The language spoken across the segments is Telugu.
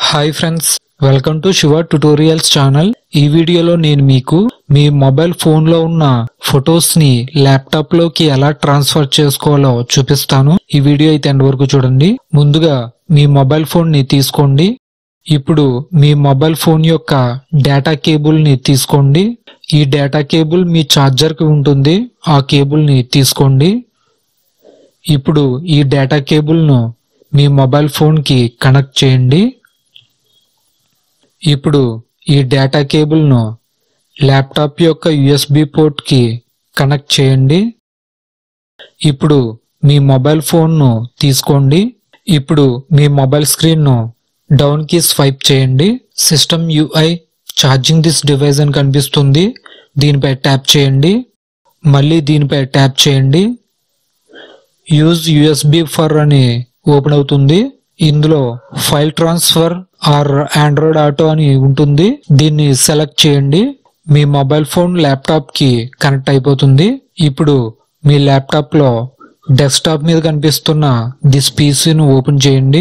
hi friends welcome to Shiva tutorials channel ఈ వీడియోలో నేను మీకు మీ మొబైల్ ఫోన్ లో ఉన్న ఫొటోస్ ని ల్యాప్టాప్ లోకి ఎలా ట్రాన్స్ఫర్ చేసుకోవాలో చూపిస్తాను ఈ వీడియో అయితే ఎండ్ వరకు చూడండి ముందుగా మీ మొబైల్ ఫోన్ ని తీసుకోండి ఇప్పుడు మీ మొబైల్ ఫోన్ యొక్క డేటా కేబుల్ ని తీసుకోండి ఈ డేటా కేబుల్ మీ ఛార్జర్ కి ఉంటుంది ఆ కేబుల్ ని తీసుకోండి ఇప్పుడు ఈ డేటా కేబుల్ ను మీ మొబైల్ ఫోన్ కి కనెక్ట్ చేయండి ఇప్పుడు ఈ డేటా కేబుల్ ను ల్యాప్టాప్ యొక్క యుఎస్బి పోర్ట్ కి కనెక్ట్ చేయండి ఇప్పుడు మీ మొబైల్ ఫోన్ ను తీసుకోండి ఇప్పుడు మీ మొబైల్ స్క్రీన్ ను డౌన్ కి స్వైప్ చేయండి system UI charging this device అని కనిపిస్తుంది దీనిపై ట్యాప్ చేయండి మళ్ళీ దీనిపై ట్యాప్ చేయండి యూజ్ యుఎస్బి ఫర్ అని ఓపెన్ అవుతుంది ఇందులో file transfer or android auto అని ఉంటుంది దీన్ని సెలెక్ట్ చేయండి మీ మొబైల్ ఫోన్ ల్యాప్టాప్ కి కనెక్ట్ అయిపోతుంది ఇప్పుడు మీ ల్యాప్టాప్ లో డెస్క్టాప్ మీద కనిపిస్తున్న దిస్ పీసీని ఓపెన్ చేయండి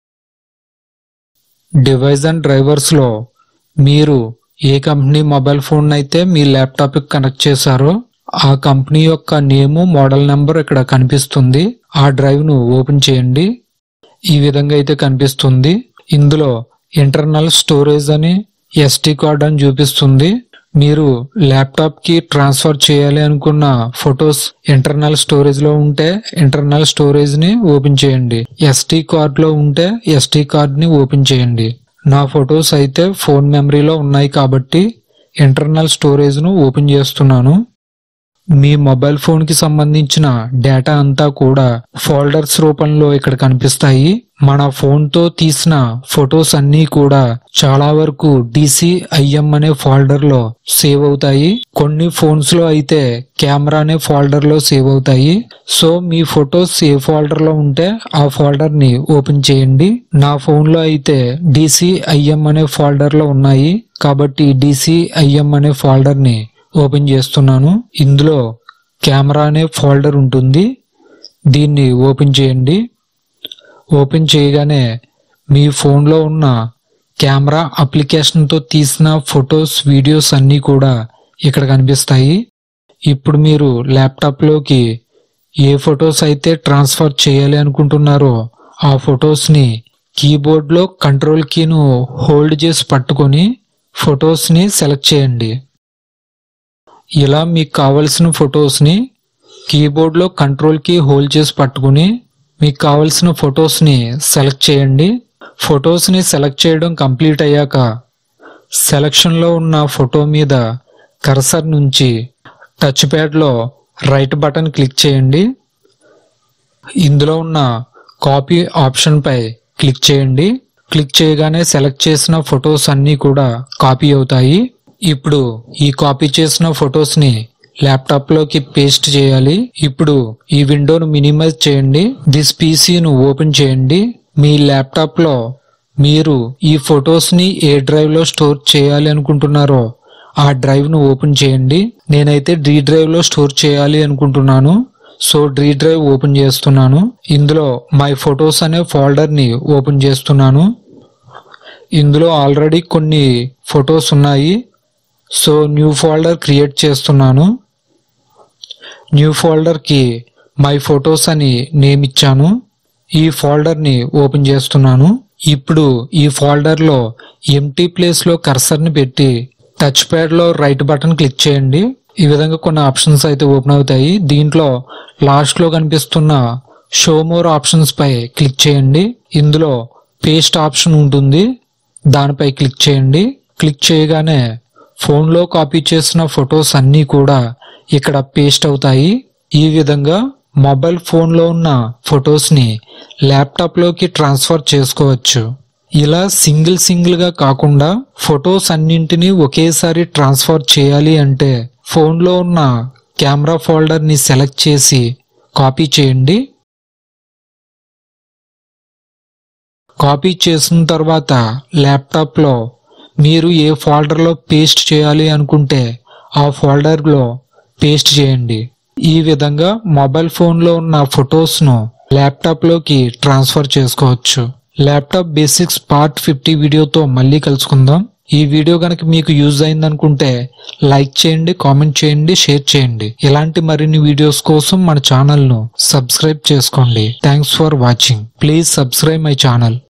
డివైస్ అండ్ డ్రైవర్స్ లో మీరు ఏ కంపెనీ మొబైల్ ఫోన్ అయితే మీ ల్యాప్టాప్ కి కనెక్ట్ చేశారో ఆ కంపెనీ యొక్క నేము మోడల్ నెంబర్ ఇక్కడ కనిపిస్తుంది ఆ డ్రైవ్ ను ఓపెన్ చేయండి ఈ విధంగా అయితే కనిపిస్తుంది ఇందులో ఇంటర్నల్ స్టోరేజ్ అని ఎస్టీ కార్డ్ అని చూపిస్తుంది మీరు ల్యాప్టాప్ కి ట్రాన్స్ఫర్ చేయాలి అనుకున్న ఫొటోస్ ఇంటర్నల్ స్టోరేజ్ లో ఉంటే ఇంటర్నల్ స్టోరేజ్ ని ఓపెన్ చేయండి ఎస్టీ కార్డ్ లో ఉంటే ఎస్టీ కార్డ్ ని ఓపెన్ చేయండి నా ఫొటోస్ అయితే ఫోన్ మెమరీలో ఉన్నాయి కాబట్టి ఇంటర్నల్ స్టోరేజ్ ను ఓపెన్ చేస్తున్నాను మీ మొబైల్ ఫోన్ కి సంబంధించిన డేటా అంతా కూడా ఫోల్డర్స్ రూపంలో ఇక్కడ కనిపిస్తాయి మన ఫోన్ తో తీసిన ఫొటోస్ అన్ని కూడా చాలా వరకు డిసిఐఎం అనే ఫోల్డర్ లో సేవ్ అవుతాయి కొన్ని ఫోన్స్ లో అయితే కెమెరా అనే ఫోల్డర్ లో సేవ్ అవుతాయి సో మీ ఫొటోస్ ఏ ఫోల్డర్ లో ఉంటే ఆ ఫోల్డర్ ని ఓపెన్ చేయండి నా ఫోన్ లో అయితే డిసిఐఎం అనే ఫోల్డర్ లో ఉన్నాయి కాబట్టి డిసిఐఎం అనే ఫోల్డర్ ని ఓపెన్ చేస్తున్నాను ఇందులో కెమెరా అనే ఫోల్డర్ ఉంటుంది దీన్ని ఓపెన్ చేయండి ఓపెన్ చేయగానే మీ ఫోన్లో ఉన్న కెమెరా అప్లికేషన్తో తీసిన ఫొటోస్ వీడియోస్ అన్నీ కూడా ఇక్కడ కనిపిస్తాయి ఇప్పుడు మీరు ల్యాప్టాప్లోకి ఏ ఫొటోస్ అయితే ట్రాన్స్ఫర్ చేయాలి అనుకుంటున్నారో ఆ ఫొటోస్ని కీబోర్డ్లో కంట్రోల్ కీను హోల్డ్ చేసి పట్టుకొని ఫొటోస్ని సెలెక్ట్ చేయండి ఇలా మీకు కావలసిన ఫొటోస్ని కీబోర్డ్లో కంట్రోల్ కీ హోల్డ్ చేసి పట్టుకుని మీకు కావలసిన ఫొటోస్ని సెలెక్ట్ చేయండి ఫొటోస్ని సెలెక్ట్ చేయడం కంప్లీట్ అయ్యాక సెలక్షన్లో ఉన్న ఫోటో మీద కర్సర్ నుంచి టచ్ ప్యాడ్లో రైట్ బటన్ క్లిక్ చేయండి ఇందులో ఉన్న కాపీ ఆప్షన్పై క్లిక్ చేయండి క్లిక్ చేయగానే సెలెక్ట్ చేసిన ఫొటోస్ అన్నీ కూడా కాపీ అవుతాయి ఇప్పుడు ఈ కాపీ చేసిన ఫొటోస్ ని ల్యాప్టాప్ లోకి పేస్ట్ చేయాలి ఇప్పుడు ఈ విండోను మినిమైజ్ చేయండి దిస్ పీసీను ఓపెన్ చేయండి మీ ల్యాప్టాప్ లో మీరు ఈ ఫొటోస్ ని ఏ డ్రైవ్ లో స్టోర్ చేయాలి అనుకుంటున్నారో ఆ డ్రైవ్ ను ఓపెన్ చేయండి నేనైతే డి డ్రైవ్ లో స్టోర్ చేయాలి అనుకుంటున్నాను సో డి డ్రైవ్ ఓపెన్ చేస్తున్నాను ఇందులో మై ఫొటోస్ అనే ఫోల్డర్ ని ఓపెన్ చేస్తున్నాను ఇందులో ఆల్రెడీ కొన్ని ఫొటోస్ ఉన్నాయి సో న్యూ ఫోల్డర్ క్రియేట్ చేస్తున్నాను న్యూ ఫోల్డర్కి మై ఫొటోస్ అని నేమ్ ఇచ్చాను ఈ ఫోల్డర్ని ఓపెన్ చేస్తున్నాను ఇప్పుడు ఈ ఫోల్డర్లో ఎంటీ ప్లేస్లో కర్సర్ని పెట్టి టచ్ ప్యాడ్లో రైట్ బటన్ క్లిక్ చేయండి ఈ విధంగా కొన్ని ఆప్షన్స్ అయితే ఓపెన్ అవుతాయి దీంట్లో లాస్ట్లో కనిపిస్తున్న షో మోర్ ఆప్షన్స్ పై క్లిక్ చేయండి ఇందులో పేస్ట్ ఆప్షన్ ఉంటుంది దానిపై క్లిక్ చేయండి క్లిక్ చేయగానే ఫోన్లో కాపీ చేసిన ఫొటోస్ అన్నీ కూడా ఇక్కడ పేస్ట్ అవుతాయి ఈ విధంగా మొబైల్ ఫోన్లో ఉన్న ఫొటోస్ని ల్యాప్టాప్లోకి ట్రాన్స్ఫర్ చేసుకోవచ్చు ఇలా సింగిల్ సింగిల్గా కాకుండా ఫొటోస్ అన్నింటినీ ఒకేసారి ట్రాన్స్ఫర్ చేయాలి అంటే ఫోన్లో ఉన్న కెమెరా ఫోల్డర్ని సెలెక్ట్ చేసి కాపీ చేయండి కాపీ చేసిన తర్వాత ల్యాప్టాప్లో మీరు ఏ ఫోల్డర్లో పేస్ట్ చేయాలి అనుకుంటే ఆ ఫోల్డర్లో పేస్ట్ చేయండి ఈ విధంగా మొబైల్ ఫోన్లో ఉన్న ఫొటోస్ను ల్యాప్టాప్లోకి ట్రాన్స్ఫర్ చేసుకోవచ్చు ల్యాప్టాప్ బేసిక్స్ పార్ట్ ఫిఫ్టీ వీడియోతో మళ్ళీ కలుసుకుందాం ఈ వీడియో కనుక మీకు యూజ్ అయిందనుకుంటే లైక్ చేయండి కామెంట్ చేయండి షేర్ చేయండి ఇలాంటి మరిన్ని వీడియోస్ కోసం మన ఛానల్ ను సబ్స్క్రైబ్ చేసుకోండి thanks for watching please subscribe my channel